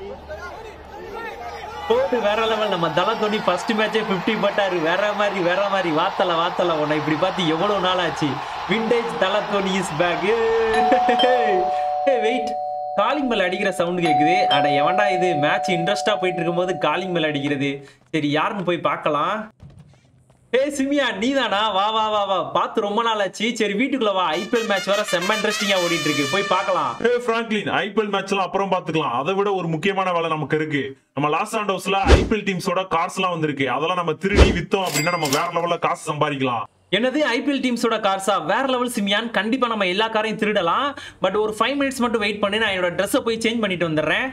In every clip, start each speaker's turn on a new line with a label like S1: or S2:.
S1: போட்டு வேற லெவல் நம்ம தலை தோனி ஃபர்ஸ்ட் மேட்சே 50 போட்டாரு வேற மாதிரி வேற மாதிரி வாத்தல வாத்தல உன்னை இப்படி பார்த்து எவ்வளவு நாள் ஆச்சு விண்டேஜ் தலை Dhoni is back wait calling மேல அடிக்கிற சவுண்ட் கேக்குது அட எவன்டா இது மேட்ச் இன்ட்ரெஸ்டா போயிட்டு இருக்கும்போது காலிங் மேல அடிக்கிறது சரி யாருன்னு போய் பார்க்கலாம் ஏய் சிமியா நீதானா வா வா வா வா பார்த்து ரொம்ப நாள் ஆச்சு சரி வீட்டுக்குள்ள வா ஐபிஎல் மேட்ச் வர செம்ம இன்ட்ரெஸ்டிங்கா ஓடிட்டு இருக்கு போய் பார்க்கலாம்
S2: ஏ பிராங்க்லின் ஐபிஎல் மேட்ச்லாம் அப்புறம் பாத்துக்கலாம் அதை விட ஒரு முக்கியமான வேலை நமக்கு இருக்கு நம்ம லாஸ் ஆண்டோஸ்ல ஐபிஎல் டீம்ஸோட கார்ஸ் எல்லாம் வந்திருக்கு அதெல்லாம் நம்ம திருடி வித்தோம் அப்படின்னா நம்ம வேற லெவல்ல காசு சம்பாதிக்கலாம்
S1: என்னது ஐபிஎல் டீம்ஸோட கார்ஸா வேற லெவல் சிமியான் கண்டிப்பா நம்ம எல்லா காரையும் திருடலாம் பட் ஒரு ஃபைவ் மினிட்ஸ் மட்டும் வெயிட் பண்ணி நான் என்னோட ட்ரெஸ்ஸை போய் சேஞ்ச் பண்ணிட்டு வந்துடுறேன்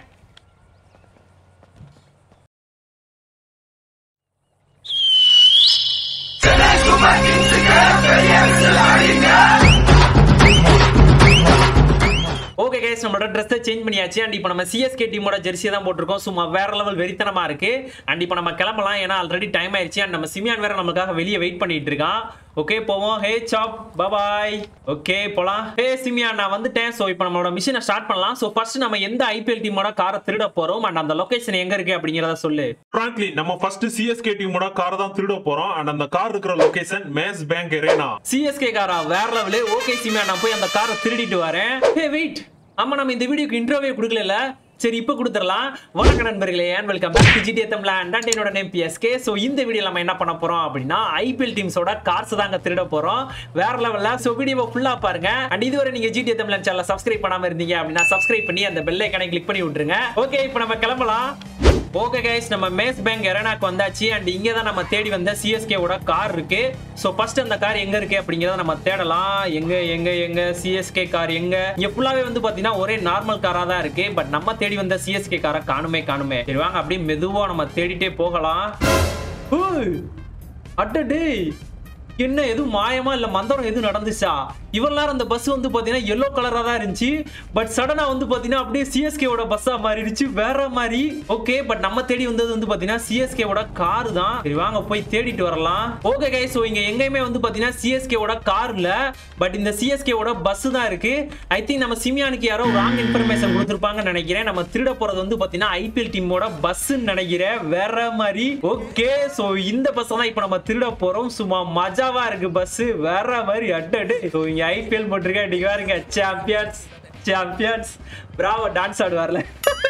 S1: ஓகே கைஸ் நம்மளோட ட்ரெஸ்ஸை சேஞ்ச் பண்ணியாச்சு அண்ட் இப்போ நம்ம சிஎஸ்கே டீமோட ஜெர்சியை தான் போட்டிருக்கோம் சும்மா வேற லெவல் வெறித்தனமா இருக்கு அண்ட் இப்போ நம்ம கிளம்பலாம் ஏன்னா ஆல்ரெடி டைம் ஆயிடுச்சு அண்ட் நம்ம சிமியான் வேற நமக்காக வெளியே வெயிட் பண்ணிட்டு இருக்கான் ஓகே போவோம் ஹே சாப் பபாய் ஓகே போலாம் ஹே சிமியான் நான் வந்துட்டேன் ஸோ இப்போ நம்மளோட மிஷினை ஸ்டார்ட் பண்ணலாம் ஸோ ஃபர்ஸ்ட் நம்ம எந்த ஐபிஎல் டீமோட காரை திருட போறோம் அண்ட் அந்த லொகேஷன் எங்க இருக்கு அப்படிங்கிறத சொல்லு
S2: பிராங்க்லின் நம்ம ஃபர்ஸ்ட் சிஎஸ்கே டீமோட கார் தான் திருட போறோம் அண்ட் அந்த கார் இருக்கிற location Maze Bank Arena
S1: CSK காரா வேற லெவலு ஓகே சிமியான் நான் போய் அந்த காரை திருடிட்டு வரேன் ஹே வெயிட் ஆமா நம்ம இந்த வீடியோக்கு இன்ட்ரோவே கொடுக்கல சரி இப்போ கொடுத்துடலாம் வணக்கம் நண்பர்களே and welcome back to GTA Tamil and என்னோட நேம் பிஎஸ்கே ஸோ இந்த வீடியோ நம்ம என்ன பண்ண போறோம் அப்படின்னா ஐபிஎல் டீம்ஸோட கார்ஸ் தாங்க திருட போறோம் வேற லெவல்ல ஸோ வீடியோவை ஃபுல்லா பாருங்க அண்ட் இதுவரை நீங்க ஜிடிஏ தமிழ் சேனல் சப்ஸ்கிரைப் பண்ணாம இருந்தீங்க அப்படின்னா சப்ஸ்கிரைப் பண்ணி அந்த பெல் ஐக்கனை கிளிக் பண்ணி விட்டுருங்க ஓகே இப்போ நம்ம கிளம்பலாம் ஓகே கைஸ் நம்ம மேஸ் பேங்க் எரனாக்கு வந்தாச்சு அண்ட் இங்கே தான் நம்ம தேடி வந்த சிஎஸ்கேவோட கார் இருக்கு ஸோ ஃபர்ஸ்ட் அந்த கார் எங்க இருக்கு அப்படிங்கிறத நம்ம தேடலாம் எங்க எங்க எங்க சிஎஸ்கே கார் எங்க இங்க ஃபுல்லாவே வந்து பாத்தீங்கன்னா ஒரே நார்மல் காரா தான் இருக்கு பட் நம்ம தேடி வந்த சிஎஸ்கே காரை காணுமே காணுமே சரி வாங்க அப்படியே மெதுவா நம்ம தேடிட்டே போகலாம் ஹூய், அடடே என்ன எதுவும் மாயமா இல்ல மந்திரம் எதுவும் நடந்துச்சா இவ்வளவு நேரம் அந்த பஸ் வந்து பாத்தீங்கன்னா எல்லோ கலரா தான் இருந்துச்சு பட் சடனா வந்து பாத்தீங்கன்னா அப்படியே சிஎஸ்கேவோட பஸ்ஸா மாறிடுச்சு வேற மாதிரி ஓகே பட் நம்ம தேடி வந்தது வந்து பாத்தீங்கன்னா சிஎஸ்கேவோட கார் தான் சரி வாங்க போய் தேடிட்டு வரலாம் ஓகே கை சோ இங்க எங்கேயுமே வந்து பாத்தீங்கன்னா சிஎஸ்கேவோட கார் இல்ல பட் இந்த சிஎஸ்கேவோட பஸ் தான் இருக்கு ஐ திங்க் நம்ம சிமியானுக்கு யாரோ ராங் இன்ஃபர்மேஷன் கொடுத்துருப்பாங்கன்னு நினைக்கிறேன் நம்ம திருட போறது வந்து பாத்தீங்கன்னா ஐபிஎல் டீமோட பஸ் நினைக்கிறேன் வேற மாதிரி ஓகே சோ இந்த பஸ் தான் இப்போ நம்ம திருட போறோம் சும்மா மஜாவா இருக்கு பஸ் வேற மாதிரி அட்டடு ஸோ இங்க ஐபிஎல் போட்டிருக்கேன் நீங்க பாருங்க சாம்பியன்ஸ் சாம்பியன்ஸ் பிராவோ டான்ஸ் ஆடுவார்ல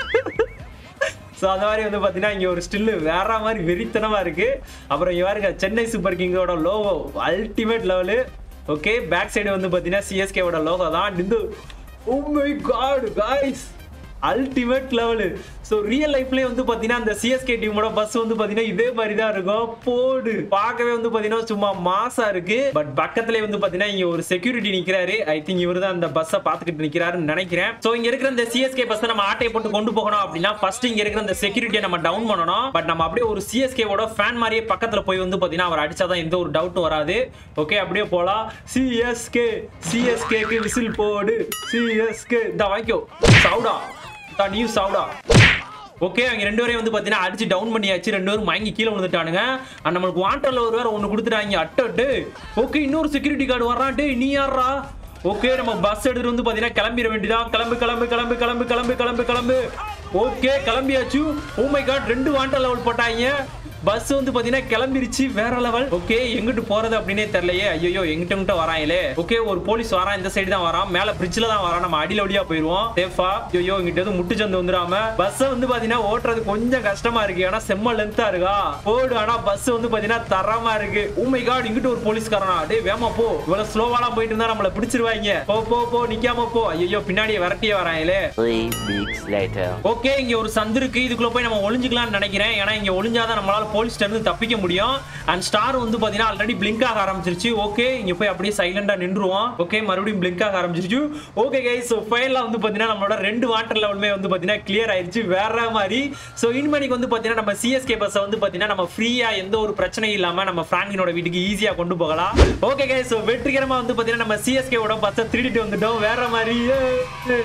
S1: ஸோ அந்த மாதிரி வந்து பார்த்தீங்கன்னா இங்கே ஒரு ஸ்டில்லு வேற மாதிரி வெறித்தனமா இருக்கு அப்புறம் இங்க பாருங்க சென்னை சூப்பர் கிங்கோட logo ultimate level okay back side வந்து பார்த்தீங்கன்னா சிஎஸ்கேவோட லோகோ தான் இந்த oh my god guys ultimate level so real லைஃப்லேயே வந்து பார்த்தீங்கன்னா அந்த சிஎஸ்கே டீமோட பஸ் வந்து பார்த்தீங்கன்னா இதே மாதிரி தான் இருக்கும் போடு பார்க்கவே வந்து பார்த்தீங்கன்னா சும்மா மாசா இருக்கு பட் பக்கத்துலேயே வந்து பார்த்தீங்கன்னா இங்கே ஒரு செக்யூரிட்டி நிற்கிறாரு ஐ திங்க் இவர் தான் அந்த பஸ்ஸை பார்த்துக்கிட்டு நிற்கிறாருன்னு நினைக்கிறேன் ஸோ இங்கே இருக்கிற இந்த சிஎஸ்கே பஸ்ஸை நம்ம ஆட்டையை போட்டு கொண்டு போகணும் அப்படின்னா ஃபர்ஸ்ட் இங்கே இருக்கிற இந்த செக்யூரிட்டியை நம்ம டவுன் பண்ணணும் பட் நம்ம அப்படியே ஒரு சிஎஸ்கேவோட ஃபேன் மாதிரியே பக்கத்தில் போய் வந்து பார்த்தீங்கன்னா அவர் அடிச்சாதான் எந்த ஒரு டவுட்டும் வராது ஓகே அப்படியே போகலாம் சிஎஸ்கே சிஎஸ்கேக்கு விசில் போடு சிஎஸ்கே இந்த வாங்கிக்கோ சவுடா தான் நீ சவுடா ஓகே அவங்க ரெண்டு பேரையும் வந்து பார்த்தீங்கன்னா அடிச்சு டவுன் பண்ணியாச்சு ரெண்டு பேரும் மயங்கி கீழே விழுந்துட்டானுங்க அண்ட் நம்மளுக்கு வாண்டர்ல ஒரு வேற ஒன்று கொடுத்துட்டாங்க அட்டு அட்டு ஓகே இன்னொரு செக்யூரிட்டி கார்டு வர்றான் டேய் நீ யாரா ஓகே நம்ம பஸ் எடுத்துட்டு வந்து பார்த்தீங்கன்னா கிளம்பிட வேண்டியதான் கிளம்பு கிளம்பு கிளம்பு கிளம்பு கிளம்பு கிளம்பு கிளம்பு ஓகே கிளம்பியாச்சு ஓ மை காட் ரெண்டு வாண்டர் லெவல் போட்டாங்க பஸ் வந்து பாத்தீங்கன்னா கிளம்பிருச்சு வேற லெவல் ஓகே எங்கிட்டு போறது அப்படின்னே தெரியலையே ஐயோ எங்கிட்ட எங்கிட்ட வராங்களே ஓகே ஒரு போலீஸ் வரான் இந்த சைடு தான் வரான் மேல பிரிட்ஜ்ல தான் வரான் நம்ம அடியில ஒடியா போயிருவோம் சேஃபா ஐயோ இங்கிட்ட எதுவும் முட்டு சந்து வந்துடாம பஸ் வந்து பாத்தீங்கன்னா ஓட்டுறது கொஞ்சம் கஷ்டமா இருக்கு ஏன்னா செம்ம லென்த்தா இருக்கா போடு ஆனா பஸ் வந்து பாத்தீங்கன்னா தரமா இருக்கு உமை காட் இங்கிட்ட ஒரு போலீஸ்காரனா டேய் வேமா போ இவ்வளவு ஸ்லோவாலாம் போயிட்டு இருந்தா நம்மள பிடிச்சிருவாங்க போ போ போ நிக்காம போ ஐயோ பின்னாடியே விரட்டியே வராங்களே
S3: Three weeks later.
S1: ஓகே இங்க ஒரு சந்து இருக்கு இதுக்குள்ள போய் நம்ம ஒளிஞ்சுக்கலாம்னு நினைக்கிறேன் ஏன்னா இங்க ஒளிஞ்சாதான் நம்மளால போலீஸ்ல இருந்து தப்பிக்க முடியும் அண்ட் ஸ்டார் வந்து பாத்தீங்கன்னா ஆல்ரெடி பிளிங்க் ஆக ஆரம்பிச்சிருச்சு ஓகே இங்க போய் அப்படியே சைலண்டா நின்றுவோம் ஓகே மறுபடியும் பிளிங்க் ஆக ஆரம்பிச்சிருச்சு ஓகே கைஸ் ஸோ ஃபைனலாக வந்து பாத்தீங்கன்னா நம்மளோட ரெண்டு வாட்டர் லெவலுமே வந்து பாத்தீங்கன்னா கிளியர் ஆயிருச்சு வேற மாதிரி ஸோ இனிமேனிக்கு வந்து பாத்தீங்கன்னா நம்ம சிஎஸ்கே பஸ்ஸை வந்து பாத்தீங்கன்னா நம்ம ஃப்ரீயா எந்த ஒரு பிரச்சனையும் இல்லாம நம்ம பிராங்கினோட வீட்டுக்கு ஈஸியா கொண்டு போகலாம் ஓகே கைஸ் ஸோ வெற்றிகரமா வந்து பாத்தீங்கன்னா நம்ம சிஎஸ்கேவோட பஸ்ஸை திருடிட்டு வந்துட்டோம் வேற மாதிரி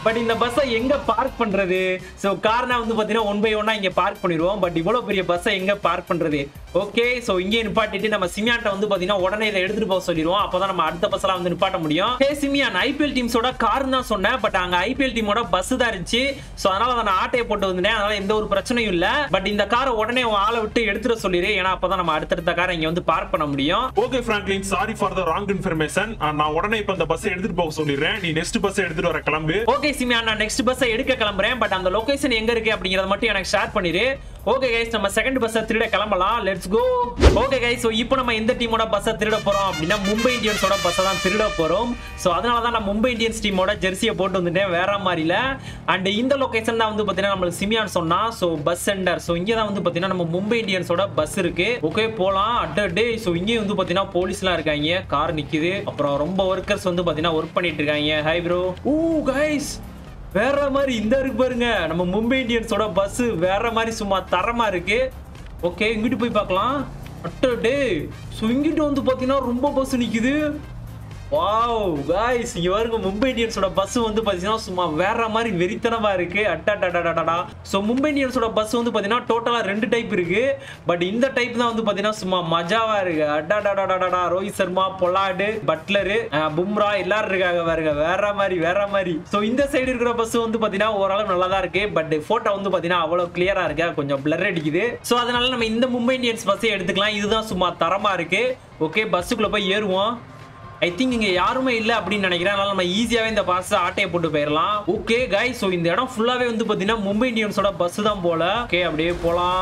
S1: பட் இந்த பஸ்ஸை எங்க பார்க் பண்றது ஸோ கார்னா வந்து பாத்தீங்கன்னா ஒன் பை ஒன்னா இங்க பார்க் பண்ணிடுவோம் பட் இவ்வளவு பெரிய பஸ்ஸை எங்க பார்க் பண்றது ஓகே ஸோ இங்கே நிப்பாட்டிட்டு நம்ம சிமியான்ட்ட வந்து பாத்தீங்கன்னா உடனே இதை எடுத்துட்டு போக சொல்லிடுவோம் அப்பதான் நம்ம அடுத்த பஸ்ஸெல்லாம் வந்து நிப்பாட்ட முடியும் ஹே சிமியான் ஐபிஎல் டீம்ஸோட கார் தான் சொன்னேன் பட் அங்க ஐபிஎல் டீமோட பஸ் தான் இருந்துச்சு ஸோ அதனால அதை நான் ஆட்டையை போட்டு வந்துட்டேன் அதனால எந்த ஒரு பிரச்சனையும் இல்ல பட் இந்த காரை உடனே உன் ஆளை விட்டு எடுத்துட சொல்லிடு ஏன்னா அப்பதான் நம்ம அடுத்தடுத்த காரை இங்க வந்து பார்க் பண்ண முடியும்
S2: okay Franklin sorry for the wrong information நான் உடனே இப்ப அந்த பஸ் எடுத்துட்டு போக சொல்லிடுறேன் நீ நெக்ஸ்ட் பஸ் எடுத்துட்டு வர கிளம்பு
S1: ஓகே சிமியா நான் நெக்ஸ்ட் பஸ்ஸை எடுக்க கிளம்புறேன் பட் அந்த லொகேஷன் எங்க இருக்கு அப்படிங்கறத மட்டும் எனக்கு ஷேர் பண்ணிரு ஓகே கைஸ் நம்ம செகண்ட் பஸ்ஸை திருட கிளம்பலாம் let's go okay guys so இப்போ நம்ம எந்த டீமோட பஸ்ஸை திருட போறோம் அப்படின்னா மும்பை இந்தியன்ஸோட பஸ்ஸை தான் திருட போறோம் ஸோ அதனால தான் நான் மும்பை இந்தியன்ஸ் டீமோட ஜெர்சியை போட்டு வந்துட்டேன் வேற மாதிரில அண்ட் இந்த லொகேஷன் தான் வந்து பார்த்தீங்கன்னா நம்மளுக்கு சிமியான் சொன்னா ஸோ பஸ் சென்டர் ஸோ இங்கே தான் வந்து பார்த்தீங்கன்னா நம்ம மும்பை இந்தியன்ஸோட பஸ் இருக்கு ஓகே போலாம் அட்ட டே ஸோ இங்கேயும் வந்து பார்த்தீங்கன்னா போலீஸ்லாம் இருக்காங்க கார் நிக்குது அப்புறம் ரொம்ப ஒர்க்கர்ஸ் வந்து பார்த்தீங்கன்னா ஒர்க் பண்ணிட்டு இருக்காங்க ஹை ப்ரோ ஊ கைஸ் வேற மாதிரி இந்த இருக்கு பாருங்க நம்ம மும்பை இந்தியன்ஸோட பஸ் வேற மாதிரி சும்மா தரமா இருக்கு ஓகே இங்கிட்டு போய் பார்க்கலாம் அட்ட டே ஸோ இங்கிட்டு வந்து பார்த்தீங்கன்னா ரொம்ப பஸ் நிக்குது வாவ் காய்ஸ் இங்க பாருங்க மும்பை இந்தியன்ஸோட பஸ் வந்து பாத்தீங்கன்னா சும்மா வேற மாதிரி வெறித்தனமா இருக்கு அட்டாடாடாடாடா சோ மும்பை இந்தியன்ஸோட பஸ் வந்து பாத்தீங்கன்னா டோட்டலா ரெண்டு டைப் இருக்கு பட் இந்த டைப் தான் வந்து பாத்தீங்கன்னா சும்மா மஜாவா இருக்கு அட்டாடாடாடாடா ரோஹித் சர்மா பொலாடு பட்லரு பும்ரா எல்லாரும் இருக்காங்க பாருங்க வேற மாதிரி வேற மாதிரி சோ இந்த சைடு இருக்கிற பஸ் வந்து பாத்தீங்கன்னா ஓரளவு நல்லா தான் இருக்கு பட் போட்டோ வந்து பாத்தீங்கன்னா அவ்வளவு கிளியரா இருக்கு கொஞ்சம் பிளர் அடிக்குது சோ அதனால நம்ம இந்த மும்பை இந்தியன்ஸ் பஸ்ஸை எடுத்துக்கலாம் இதுதான் சும்மா தரமா இருக்கு ஓகே பஸ்ஸுக்குள்ள போய் ஏறுவோம் ஐ திங்க் இங்க யாருமே இல்ல அப்படின்னு நினைக்கிறேன் அதனால நம்ம ஈஸியாவே இந்த பஸ் ஆட்டையை போட்டு போயிடலாம் ஓகே கை சோ இந்த இடம் ஃபுல்லாவே வந்து பாத்தீங்கன்னா மும்பை இந்தியன்ஸோட பஸ் தான் போல ஓகே அப்படியே போலாம்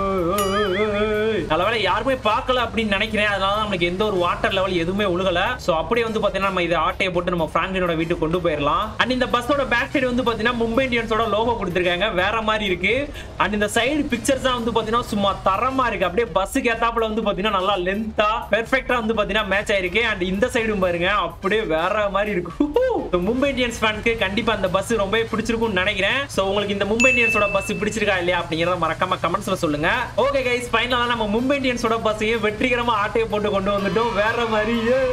S1: நல்ல வேலை யாருமே பார்க்கல அப்படின்னு நினைக்கிறேன் அதனால தான் நமக்கு எந்த ஒரு வாட்டர் லெவல் எதுவுமே உழுகல சோ அப்படியே வந்து பாத்தீங்கன்னா நம்ம இதை ஆட்டையை போட்டு நம்ம பிராங்கினோட வீட்டுக்கு கொண்டு போயிடலாம் அண்ட் இந்த பஸ்ஸோட பேக் சைடு வந்து பாத்தீங்கன்னா மும்பை இந்தியன்ஸோட லோகோ கொடுத்துருக்காங்க வேற மாதிரி இருக்கு அண்ட் இந்த சைடு பிக்சர்ஸ் தான் வந்து பாத்தீங்கன்னா சும்மா தரமா இருக்கு அப்படியே பஸ்ஸுக்கு ஏத்தாப்புல வந்து பாத்தீங்கன்னா நல்லா லென்த்தா பெர்ஃபெக்ட்டா வந்து பாத்தீங்கன்னா மேட்ச் ஆயிருக்கு அண்ட் இந்த சைடும் பாருங்க அப்படியே வேற மாதிரி இருக்கு So, மும்பை இந்தியன்ஸ் ஃபேனுக்கு கண்டிப்பா அந்த பஸ் ரொம்பவே பிடிச்சிருக்கும்னு நினைக்கிறேன் சோ உங்களுக்கு இந்த மும்பை இந்தியன்ஸோட பஸ் பிடிச்சிருக்கா இல்லையா அப்படிங்கறத மறக்காம கமெண்ட்ஸ்ல சொல்லுங்க ஓகே கைஸ் ஃபைனலா நம்ம மும்பை இந்தியன்ஸோட பஸ்ஸையும் வெற்றிகரமா ஆட்டையை போட்டு கொண்டு வந்துட்டோம் வேற மாதிரி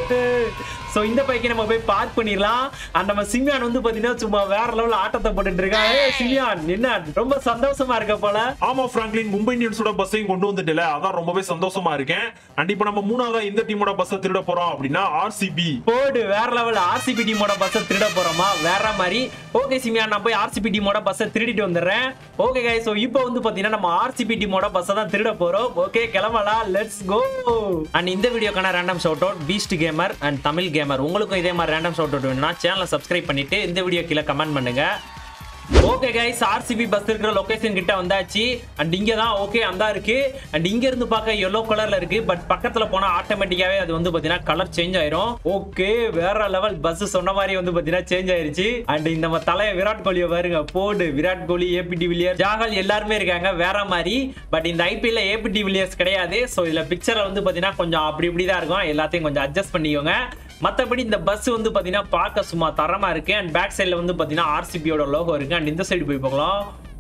S1: சோ இந்த பைக்கை நம்ம போய் பார்க் பண்ணிடலாம் அண்ட் நம்ம சிமியான் வந்து பாத்தீங்கன்னா சும்மா வேற லெவல்ல ஆட்டத்தை போட்டுட்டு இருக்கான் ஏய், சிமியான் என்ன ரொம்ப சந்தோஷமா இருக்க போல
S2: ஆமா பிராங்க்லின் மும்பை இந்தியன்ஸோட பஸ்ஸையும் கொண்டு வந்துட்டல அதான் ரொம்பவே சந்தோஷமா இருக்கேன் அண்ட் இப்ப நம்ம மூணாவதா இந்த டீமோட பஸ்ஸை திருட போறோம் அப்படின்னா ஆர்சிபி
S1: போடு வேற லெவல் ஆர்சிபி டீமோட பஸ்ஸை திருட போறோமா வேற மாதிரி ஓகே சிமியா நான் போய் ஆர்சிபி டீமோட பஸ்ஸை திருடிட்டு வந்துடுறேன் ஓகே கை ஸோ இப்போ வந்து பாத்தீங்கன்னா நம்ம ஆர்சிபி டீமோட பஸ்ஸை தான் திருட போறோம் ஓகே கிளம்பலாம் லெட்ஸ் கோ அண்ட் இந்த வீடியோக்கான random shout out beast gamer and Tamil gamer உங்களுக்கும் இதே மாதிரி ரேண்டம் ஷவுட் அவுட் வேணும்னா சேனலை சப்ஸ்கிரைப் பண்ணிட்டு இந்த வீடியோ கீழே கமெண்ட் பண்ணுங்க ஓகே கைஸ் ஆர்சிபி பஸ் இருக்கிற லொகேஷன் கிட்ட வந்தாச்சு அண்ட் இங்க தான் ஓகே அந்த இருக்கு அண்ட் இங்க இருந்து பார்க்க எல்லோ கலர்ல இருக்கு பட் பக்கத்துல போனா ஆட்டோமேட்டிக்காவே அது வந்து பாத்தீங்கன்னா கலர் சேஞ்ச் ஆயிரும் ஓகே வேற லெவல் பஸ் சொன்ன மாதிரி வந்து பாத்தீங்கன்னா சேஞ்ச் ஆயிருச்சு அண்ட் இந்த நம்ம தலைய விராட் கோலியை பாருங்க போடு விராட் கோலி ஏபி டிவிலியர் ஜாகல் எல்லாருமே இருக்காங்க வேற மாதிரி பட் இந்த ஐபிஎல்ல ஏபி டிவிலியர்ஸ் கிடையாது சோ இதுல பிக்சர்ல வந்து பாத்தீங்கன்னா கொஞ்சம் அப்படி இப்படி தான் இருக்கும் எல்லாத்தையும் கொஞ்சம் அட்ஜஸ்ட் பண்ணிக்கோங்க மத்தபடி இந்த பஸ் வந்து பாத்தீங்கன்னா பார்க்க சும்மா தரமா இருக்கு அண்ட் பேக் சைடுல வந்து பாத்தீங்கன்னா ஆர்சிபியோட லோகோ இருக்கு அண்ட் இந்த சைடு போய் பார்க்கலாம்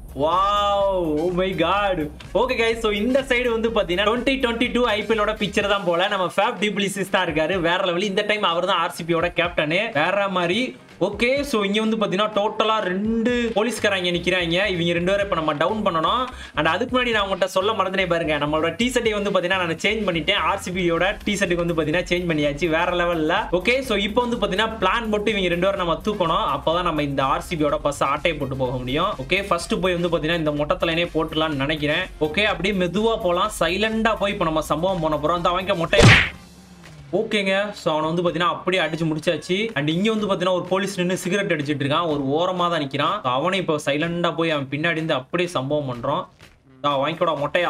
S1: wow oh my god okay guys so இந்த சைடு வந்து பாத்தீங்கன்னா 2022 டூ ஐபிஎலோட பிக்சர் தான் போல நம்ம ஃபேப் டிபிளிசிஸ் தான் இருக்காரு வேற லெவல் இந்த டைம் அவர் தான் ஆர்சிபியோட கேப்டனு வேற மாதிரி ஓகே சோ இங்க வந்து பாத்தீங்கன்னா டோட்டலா ரெண்டு போலீஸ்காரங்க நிக்கிறாங்க இவங்க ரெண்டு பேரும் இப்ப நம்ம டவுன் பண்ணணும் அண்ட் அதுக்கு முன்னாடி நான் உங்கள்கிட்ட சொல்ல மறந்துனே பாருங்க நம்மளோட டி ஷர்ட்டை வந்து பாத்தீங்கன்னா நான் சேஞ்ச் பண்ணிட்டேன் ஆர்சிபியோட டி ஷர்ட்டுக்கு வந்து பாத்தீங்கன்னா சேஞ்ச் பண்ணியாச்சு வேற லெவல்ல ஓகே சோ இப்போ வந்து பாத்தீங்கன்னா பிளான் போட்டு இவங்க ரெண்டு பேரும் நம்ம தூக்கணும் அப்பதான் நம்ம இந்த ஆர்சிபியோட பஸ் ஆட்டையை போட்டு போக முடியும் ஓகே ஃபர்ஸ்ட் போய் வந்து பாத்தீங்கன்னா இந்த மொட்டத்தலைனே போட்டுலாம்னு நினைக்கிறேன் ஓகே அப்படியே மெதுவா போலாம் சைலண்டா போய் இப்போ நம்ம சம்பவம் பண்ண போறோம் அந்த அவங்க மொட்டையா ஓகேங்க ஸோ அவனை வந்து பார்த்தீங்கன்னா அப்படியே அடிச்சு முடிச்சாச்சு அண்ட் இங்கே வந்து பார்த்தீங்கன்னா ஒரு போலீஸ் நின்று சிகரெட் அடிச்சிட்டு இருக்கான் ஒரு ஓரமாக தான் நிற்கிறான் அவனை இப்போ சைலண்டாக போய் அவன் பின்னாடி இருந்து அப்படியே சம்பவம் பண்ணுறோம் நான் வாங்கிக்கோடா மொட்டையா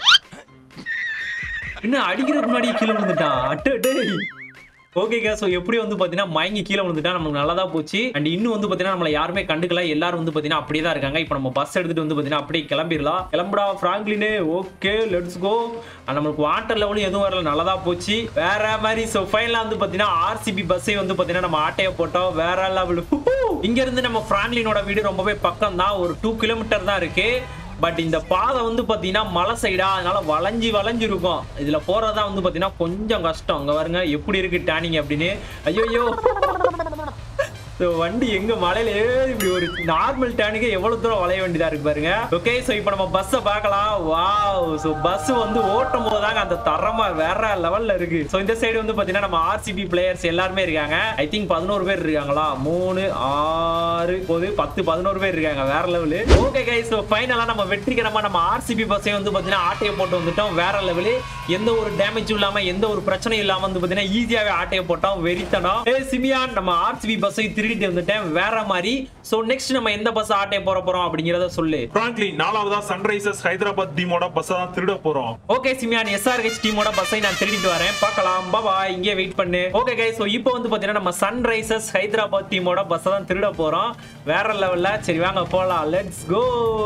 S1: இன்னும் அடிக்கிறதுக்கு முன்னாடி கீழே விழுந்துட்டான் அட்டு டேய் ஓகேங்க ஸோ எப்படி வந்து பார்த்தீங்கன்னா மயங்கி கீழே விழுந்துட்டா நமக்கு நல்லதா போச்சு அண்ட் இன்னும் வந்து பார்த்தீங்கன்னா நம்மளை யாருமே கண்டுக்கல எல்லாரும் வந்து பார்த்தீங்கன்னா அப்படியே தான் இருக்காங்க இப்போ நம்ம பஸ் எடுத்துட்டு வந்து பார்த்தீங்கன்னா அப்படியே கிளம்பிடலாம் கிளம்புடா ஃப்ராங்க்லினே ஓகே லெட்ஸ் கோ நம்மளுக்கு வாட்டர் லெவலும் எதுவும் வரல நல்லதா போச்சு வேற மாதிரி ஸோ ஃபைனலாக வந்து பார்த்தீங்கன்னா ஆர்சிபி பஸ்ஸே வந்து பார்த்தீங்கன்னா நம்ம ஆட்டையை போட்டோம் வேற லெவல் இங்க இருந்து நம்ம ஃப்ராங்க்லினோட வீடு ரொம்பவே பக்கம் தான் ஒரு டூ கிலோமீட்டர் தான் இருக்கு பட் இந்த பாதை வந்து பாத்தீங்கன்னா மலை சைடா அதனால வளைஞ்சு வளைஞ்சு இருக்கும் இதுல போறதா வந்து பாத்தீங்கன்னா கொஞ்சம் கஷ்டம் அங்க பாருங்க எப்படி இருக்கு டேனிங் அப்படின்னு ஐயோ ஸோ வண்டி எங்க மலையில ஏறி இப்படி ஒரு நார்மல் டேனுக்கு எவ்வளவு தூரம் வளைய வேண்டியதா இருக்கு பாருங்க ஓகே ஸோ இப்போ நம்ம பஸ்ஸை பார்க்கலாம் வாவ் ஸோ பஸ் வந்து ஓட்டும் போதாங்க அந்த தரமா வேற லெவல்ல இருக்கு ஸோ இந்த சைடு வந்து பாத்தீங்கன்னா நம்ம ஆர்சிபி பிளேயர்ஸ் எல்லாருமே இருக்காங்க ஐ திங்க் பதினோரு பேர் இருக்காங்களா மூணு ஆறு போது பத்து பதினோரு பேர் இருக்காங்க வேற லெவலு ஓகே கை ஸோ ஃபைனலா நம்ம வெற்றிகரமா நம்ம ஆர்சிபி பஸ்ஸையும் வந்து பாத்தீங்கன்னா ஆட்டையை போட்டு வந்துட்டோம் வேற லெவலு எந்த ஒரு டேமேஜும் இல்லாம எந்த ஒரு பிரச்சனையும் இல்லாம வந்து பாத்தீங்கன்னா ஈஸியாவே ஆட்டையை போட்டோம் வெறித்தனம் ஏ சிமியான் நம்ம ஆர்சிபி பஸ்ஸை திருடிட்டு வந்துட்டேன் வேற மாதிரி ஸோ நெக்ஸ்ட் நம்ம எந்த பஸ் ஆட்டைய போற போறோம் அப்படிங்கறத சொல்லு
S2: பிராங்க்லின் நாலாவதா சன்ரைசர்ஸ் ஹைதராபாத் டீமோட பஸ் தான் திருட போறோம்
S1: ஓகே சிமியான் எஸ்ஆர்ஹெச் டீமோட பஸ்ஸை நான் திருடிட்டு வரேன் பார்க்கலாம் பாபா இங்கே வெயிட் பண்ணு ஓகே கை ஸோ இப்போ வந்து பாத்தீங்கன்னா நம்ம சன்ரைசர்ஸ் ஹைதராபாத் டீமோட பஸ்ஸை தான் திருட போறோம் வேற லெவல்ல சரி வாங்க போலாம் let's go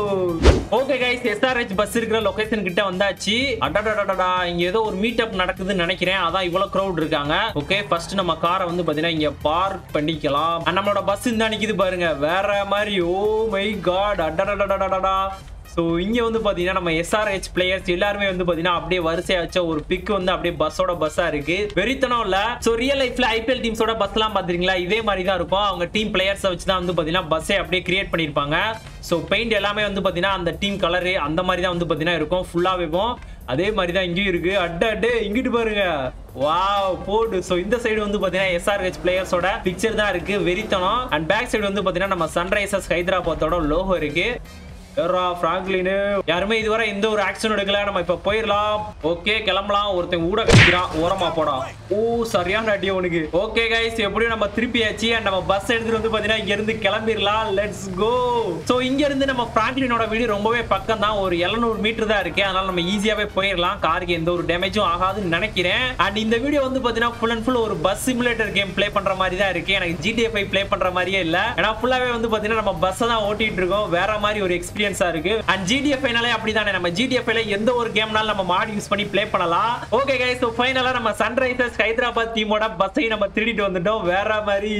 S1: okay guys SRH bus இருக்கிற லொகேஷன் கிட்ட வந்தாச்சு அடடடடடா இங்க ஏதோ ஒரு மீட் அப் நடக்குதுன்னு நினைக்கிறேன் அதான் இவ்வளவு க்ரௌட் இருக்காங்க ஓகே ஃபர்ஸ்ட் நம்ம காரை வந்து பாத்தீங்கன்னா இங்க பார்க் பண்ணிக்கலாம் And நம்மளோட பஸ் இந்த நிக்குது பாருங்க வேற மாதிரி ஓ மை காட் அடடடடடடா ஸோ இங்கே வந்து பார்த்தீங்கன்னா நம்ம எஸ்ஆர்ஹெச் பிளேயர்ஸ் எல்லாருமே வந்து பார்த்தீங்கன்னா அப்படியே வரிசையா வச்ச ஒரு பிக் வந்து அப்படியே பஸ்ஸோட பஸ்ஸா இருக்கு வெறித்தனம் இல்ல ஸோ ரியல் லைஃப்ல ஐபிஎல் டீம்ஸோட பஸ்லாம் பாத்தீங்களா இதே மாதிரி தான் இருக்கும் அவங்க டீம் பிளேயர்ஸை வச்சு தான் வந்து பார்த்தீங்கன்னா பஸ்ஸை அப்படியே கிரியேட் பண்ணியிருப்பாங்க ஸோ பெயிண்ட் எல்லாமே வந்து பார்த்தீங்கன்னா அந்த டீம் கலரு அந்த மாதிரி தான் வந்து பார்த்தீங்கன்னா இருக்கும் ஃபுல்லாகவே அதே மாதிரி தான் இங்கேயும் இருக்கு அட்ட அட்டே இங்கிட்டு பாருங்க வாவ் போடு ஸோ இந்த சைடு வந்து பார்த்தீங்கன்னா எஸ்ஆர்ஹெச் பிளேயர்ஸோட பிக்சர் தான் இருக்கு வெறித்தனம் அண்ட் பேக் சைடு வந்து பார்த்தீங்கன்னா நம்ம சன்ரைசர்ஸ் ஹைதராபாத்தோட லோகோ இருக்கு ஏறா பிராங்க்லின் யாருமே இதுவரை எந்த ஒரு ஆக்ஷன் எடுக்கல நம்ம இப்ப போயிடலாம் ஓகே கிளம்பலாம் ஒருத்தன் ஊட கட்டிக்கிறான் ஓரமா போடா ஓ சரியான அடி உனக்கு ஓகே கைஸ் எப்படியும் நம்ம திருப்பியாச்சு and நம்ம பஸ் எடுத்துட்டு வந்து பாத்தீங்கன்னா இங்க இருந்து கிளம்பிடலாம் லெட்ஸ் கோ சோ இங்க இருந்து நம்ம பிராங்க்லினோட வீடு ரொம்பவே பக்கம் தான் ஒரு 700 மீட்டர் தான் இருக்கு அதனால நம்ம ஈஸியாவே போயிடலாம் காருக்கு எந்த ஒரு டேமேஜும் ஆகாதுன்னு நினைக்கிறேன் அண்ட் இந்த வீடியோ வந்து பாத்தீங்கன்னா ஃபுல் அண்ட் ஃபுல் ஒரு பஸ் சிமுலேட்டர் கேம் ப்ளே பண்ற மாதிரி தான் இருக்கு எனக்கு ஜிடிஎஃப் ப்ளே பண்ற மாதிரியே இல்ல ஏன்னா ஃபுல்லாவே வந்து பாத்தீங்கன்னா நம்ம பஸ் தான் ஓட்டிட்டு இருக்கோம் வேற மாதிரி ஒரு எக்ஸ்பீரியன்ஸா இருக்கு அண்ட் ஜிடிஎஃப்னாலே அப்படிதானே நம்ம ஜிடிஎஃப்ல எந்த ஒரு கேம்னாலும் நம்ம மாட் யூஸ் பண்ணி ப்ளே பண்ணலாம் ஓகே கைஸ் ஸோ ஃபைனலா நம்ம சன்ரைசர்ஸ் ஹைதராபாத் டீமோட பஸ்ஸை நம்ம திருடிட்டு வந்துட்டோம் வேற மாதிரி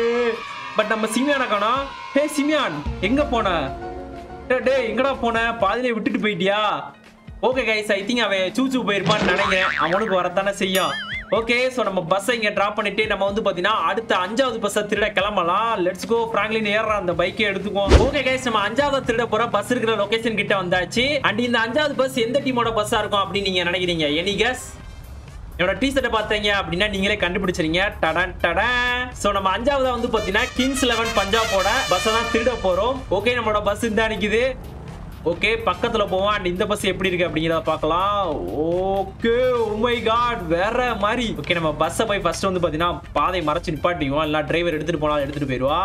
S1: பட் நம்ம சிமியான காணோம் ஹே சிமியான் எங்க போன டேய், டேய் எங்கடா போன பாதியிலே விட்டுட்டு போயிட்டியா ஓகே கைஸ் ஐ திங்க் அவன் சூச்சு போயிருப்பான்னு நினைக்கிறேன் அவனுக்கு வரத்தானே செய்யும் ஓகே ஸோ நம்ம பஸ்ஸை இங்கே ட்ராப் பண்ணிட்டு நம்ம வந்து பார்த்தீங்கன்னா அடுத்த அஞ்சாவது பஸ்ஸை திருட கிளம்பலாம் லெட்ஸ் கோ ஃப்ராங்க்லின் ஏறுற அந்த பைக்கை எடுத்துக்குவோம் ஓகே கைஸ் நம்ம அஞ்சாவது திருட போற பஸ் இருக்கிற லொகேஷன் கிட்ட வந்தாச்சு அண்ட் இந்த அஞ்சாவது பஸ் எந்த டீமோட பஸ்ஸா இருக்கும் அப்படின்னு நீங்க நினைக்கிறீங்க எனி கஸ் என்னோட டி ஷர்ட்டை பார்த்தீங்க அப்படின்னா நீங்களே கண்டுபிடிச்சிருங்க டடன் டடன் ஸோ நம்ம அஞ்சாவதா வந்து பார்த்தீங்கன்னா கிங்ஸ் லெவன் பஞ்சாபோட பஸ்ஸை தான் திருட போறோம் ஓகே நம்மளோட பஸ் இந்த நிக்குது ஓகே பக்கத்துல போவோம் அண்ட் இந்த பஸ் எப்படி இருக்கு அப்படிங்கிறத பார்க்கலாம் ஓகே உமை காட் வேற மாதிரி ஓகே நம்ம பஸ்ஸை போய் ஃபர்ஸ்ட் வந்து பார்த்தீங்கன்னா பாதை மறைச்சு நிப்பாட்டிக்குவோம் இல்லை டிரைவர் எடுத்துட்டு போனா எடுத்துட்டு போயிடுவா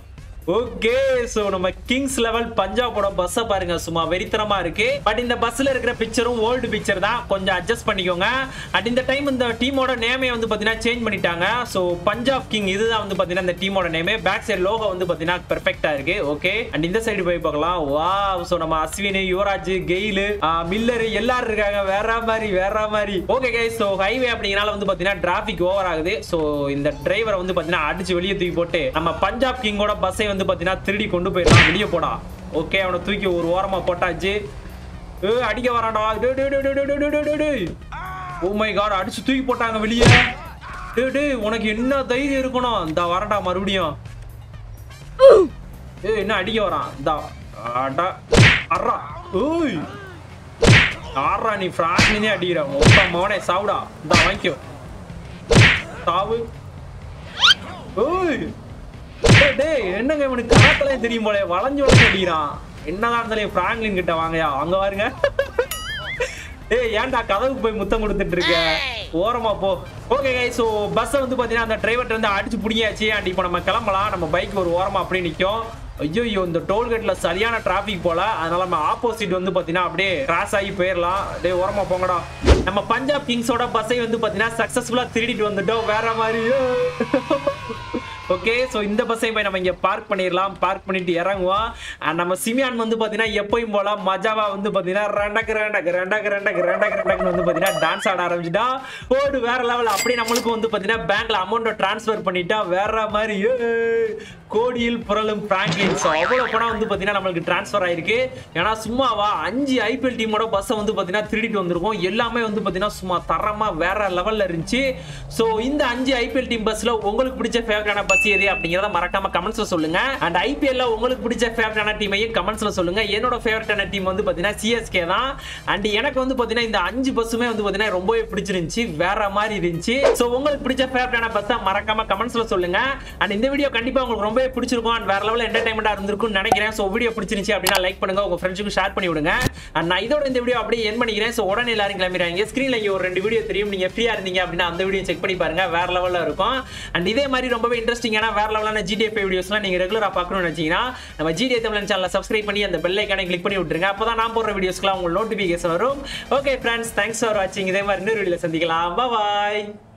S1: ஓகே சோ நம்ம கிங்ஸ் லெவல் பஞ்சாபோட பஸ்ஸை பாருங்க சும்மா வெறித்தனமா இருக்கு பட் இந்த பஸ்ல இருக்கிற பிக்சரும் ஓல்டு பிக்சர் தான் கொஞ்சம் அட்ஜஸ்ட் பண்ணிக்கோங்க அட் இந்த டைம் இந்த டீமோட நேமே வந்து பாத்தீங்கன்னா சேஞ்ச் பண்ணிட்டாங்க சோ பஞ்சாப் கிங் இதுதான் வந்து பாத்தீங்கன்னா இந்த டீமோட நேமே பேக் சைடு லோகோ வந்து பாத்தீங்கன்னா பெர்ஃபெக்ட்டா இருக்கு ஓகே அண்ட் இந்த சைடு போய் பார்க்கலாம் வா சோ நம்ம அஸ்வின் யுவராஜ் கெயில் மில்லர் எல்லாரும் இருக்காங்க வேற மாதிரி வேற மாதிரி ஓகே கை சோ ஹைவே அப்படிங்கறனால வந்து பாத்தீங்கன்னா டிராபிக் ஓவர் ஆகுது சோ இந்த டிரைவரை வந்து பாத்தீங்கன்னா அடிச்சு வெளியே தூக்கி போட்டு நம்ம பஞ்சாப் கிங்கோட பஸ்ஸை வந்து பாத்தீங்கன்னா திருடி கொண்டு போயிடலாம் வெளியே போடா ஓகே அவனை தூக்கி ஒரு ஓரமா போட்டாச்சு ஏ அடிக்க வரான்டா டேய் டேய் டேய் டேய் டேய் டேய் டேய் டேய் ஓ மை காட் அடிச்சு தூக்கி போட்டாங்க வெளியே டேய் டேய் உனக்கு என்ன தைரியம் இருக்கணும் இந்த வரடா மறுபடியும் ஏய் என்ன அடிக்க வரான் இந்த அடா அறா ஓய் ஆறா நீ பிராங்க்லினே அடிக்கிற மொத்த மவனே சாவுடா இந்த வாங்கிக்கோ சாவு ஓய் டேய், டேய் என்னங்க இவனுக்கு கராத்தலே தெரியும் போல வளைஞ்சு வளைஞ்சு அடிக்கிறான் என்னதான் இருந்தாலும் பிராங்க்லின் கிட்ட வாங்கயா அங்க பாருங்க ஏய் ஏன்டா கதவுக்கு போய் முத்தம் கொடுத்துட்டு இருக்க ஓரமா போ ஓகே கை ஸோ பஸ்ஸை வந்து பார்த்தீங்கன்னா அந்த டிரைவர்ட்ட வந்து அடிச்சு பிடிங்கியாச்சு அண்ட் இப்போ நம்ம கிளம்பலாம் நம்ம பைக் ஒரு ஓரமா அப்படியே நிற்கும் ஐயோ ஐயோ இந்த டோல்கேட்ல சரியான டிராஃபிக் போல அதனால நம்ம ஆப்போசிட் வந்து பார்த்தீங்கன்னா அப்படியே கிராஸ் ஆகி போயிடலாம் டேய் ஓரமா போங்கடா நம்ம பஞ்சாப் கிங்ஸோட பஸ்ஸை வந்து பார்த்தீங்கன்னா சக்ஸஸ்ஃபுல்லாக திருடிட்டு வந்துட்டோம் வேற மாதிரி ஓகே ஸோ இந்த பஸ்ஸையும் போய் நம்ம இங்கே பார்க் பண்ணிடலாம் பார்க் பண்ணிட்டு இறங்குவோம் And நம்ம சிமியான் வந்து பார்த்தீங்கன்னா எப்பயும் போல மஜாவா வந்து பார்த்தீங்கன்னா ரெண்டக்கு ரெண்டக்கு ரெண்டக்கு ரெண்டக்கு ரெண்டக்கு ரெண்டக்குன்னு வந்து பார்த்தீங்கன்னா டான்ஸ் ஆட ஆரம்பிச்சுட்டா போடு வேற லெவல் அப்படியே நம்மளுக்கு வந்து பார்த்தீங்கன்னா பேங்க்ல அமௌண்ட்டை ட்ரான்ஸ்ஃபர் பண்ணிட்டா வேற மாதிரி ஏய், கோடியில் புரளும் பிராங்க்லின் ஸோ அவ்வளோ பணம் வந்து பார்த்தீங்கன்னா நம்மளுக்கு ட்ரான்ஸ்ஃபர் ஆயிருக்கு ஏன்னா சும்மாவா அஞ்சு ஐபிஎல் டீமோட பஸ்ஸை வந்து பார்த்தீங்கன்னா திருடிட்டு வந்திருக்கோம் எல்லாமே வந்து பார்த்தீங்கன்னா சும்மா தரமா வேற லெவல்ல இருந்துச்சு ஸோ இந்த அஞ்சு ஐபிஎல் டீம் பஸ்ல உங்களுக்கு பிடிச்ச ஃபேவரட்டான பஸ் பஸ் எது அப்படிங்கறத மறக்காம கமெண்ட்ஸ்ல சொல்லுங்க அண்ட் ஐபிஎல்ல உங்களுக்கு பிடிச்ச ஃபேவரட்டான டீமையும் கமெண்ட்ஸ்ல சொல்லுங்க என்னோட ஃபேவரட்டான டீம் வந்து பாத்தீங்கன்னா சிஎஸ்கே தான் அண்ட் எனக்கு வந்து பாத்தீங்கன்னா இந்த அஞ்சு பஸ்ஸுமே வந்து பாத்தீங்கன்னா ரொம்பவே பிடிச்சிருந்துச்சு வேற மாதிரி இருந்துச்சு சோ உங்களுக்கு பிடிச்ச ஃபேவரட்டான பஸ்ஸா மறக்காம கமெண்ட்ஸ்ல சொல்லுங்க அண்ட் இந்த வீடியோ கண்டிப்பா உங்களுக்கு ரொம்பவே பிடிச்சிருக்கும் அண்ட் வேற லெவல் என்டர்டைன்மெண்டா இருந்திருக்கும்னு நினைக்கிறேன் சோ வீடியோ பிடிச்சிருந்துச்சு அப்படின்னா லைக் பண்ணுங்க உங்க ஃப்ரெண்ட்ஸுக்கு ஷேர் பண்ணி விடுங்க அண்ட் நான் இதோட இந்த வீடியோ அப்படியே என் பண்ணிக்கிறேன் சோ உடனே எல்லாரும் கிளம்பிடுறாங்க ஸ்கிரீன்ல இங்க ஒரு ரெண்டு வீடியோ தெரியும் நீங்க ஃப்ரீயா இருந்தீங்க அப்படின்னா அந்த வீடியோ செக் பண்ணி பாருங்க வேற லெவல்ல இருக்கும் அண்ட் இதே மாதிரி ரொம்பவே இன்ட்ரெஸ்டிங்கான வேற லெவலான ஜிடிஎஃப் வீடியோஸ்லாம் நீங்க ரெகுலரா பார்க்கணும்னு நினைச்சீங்கன்னா நம்ம ஜிடிஏ தமிழ் சேனலை சப்ஸ்கிரைப் பண்ணி அந்த பெல் ஐக்கானை கிளிக் பண்ணி விட்டுருங்க அப்பதான் நான் போடுற வீடியோஸ்க்குலாம் உங்களுக்கு நோட்டிபிகேஷன் வரும் ஓகே ஃப்ரெண்ட்ஸ் தேங்க்ஸ் ஃபார் வாட்சிங் இதே மாதிரி இன்னொரு வீடியோல சந்திக்கலாம் பாய்